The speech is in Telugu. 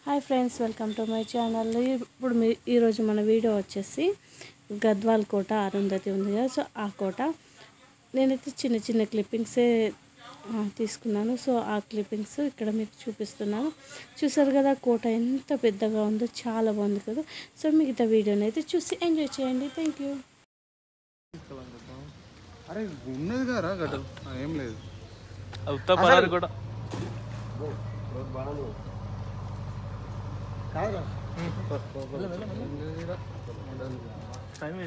hi friends welcome to my channel ఇప్పుడు మీ ఈరోజు మన వీడియో వచ్చేసి గద్వాల్ కోట అరుంధతి ఉంది కదా సో ఆ కోట నేనైతే చిన్న చిన్న క్లిప్పింగ్సే ఆ, తీసుకున్నాను సో ఆ క్లిప్పింగ్స్ ఇక్కడ మీకు చూపిస్తున్నాను చూసారు కదా కోట ఎంత పెద్దగా ఉందో చాలా బాగుంది కదా సో మిగతా వీడియోని అయితే చూసి ఎంజాయ్ చేయండి థ్యాంక్ యూ అరే ఉన్నది కదా గడు ఏం లేదు ఉత్త పరారు కూడా టైం